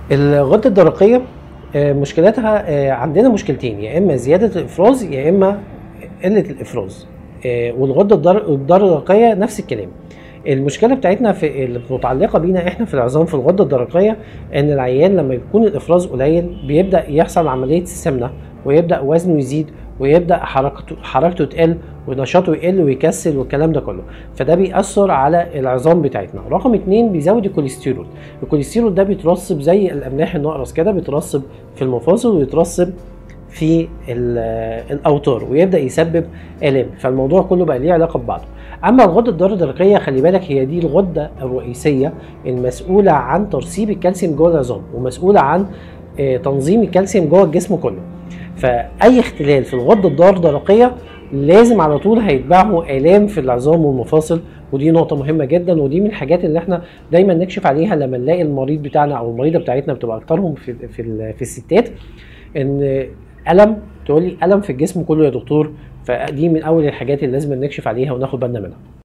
الغده الدرقيه آه، مشكلتها آه، عندنا مشكلتين يا اما زياده الافراز يا اما قله الافراز آه، والغده الدر- الدرقيه نفس الكلام المشكله بتاعتنا في المتعلقه بينا احنا في العظام في الغده الدرقيه ان العيان لما يكون الافراز قليل بيبدا يحصل عمليه السمنه ويبدا وزنه يزيد ويبدا حركته حركته تقل ونشاطه يقل ويكسل والكلام ده كله فده بيأثر على العظام بتاعتنا رقم اتنين بيزود الكوليسترول الكوليسترول ده بيترسب زي الاملاح الناقص كده بيترسب في المفاصل ويترسب في ال- الاوتار ويبدا يسبب الام فالموضوع كله بقى ليه علاقه ببعضه اما الغده الدرقيه خلي بالك هي دي الغده الرئيسيه المسؤوله عن ترسيب الكالسيوم جوه العظام ومسؤوله عن آه، تنظيم الكالسيوم جوه الجسم كله فاي اختلال في الغده الدرقيه لازم على طول هيتبعه الام في العظام والمفاصل ودي نقطه مهمه جدا ودي من الحاجات اللي احنا دايما نكشف عليها لما نلاقي المريض بتاعنا او المريضه بتاعتنا بتبقى اكترهم في في, ال- في الستات ان الم تقول لي الم في الجسم كله يا دكتور فدي من اول الحاجات اللي لازم نكشف عليها وناخد بالنا منها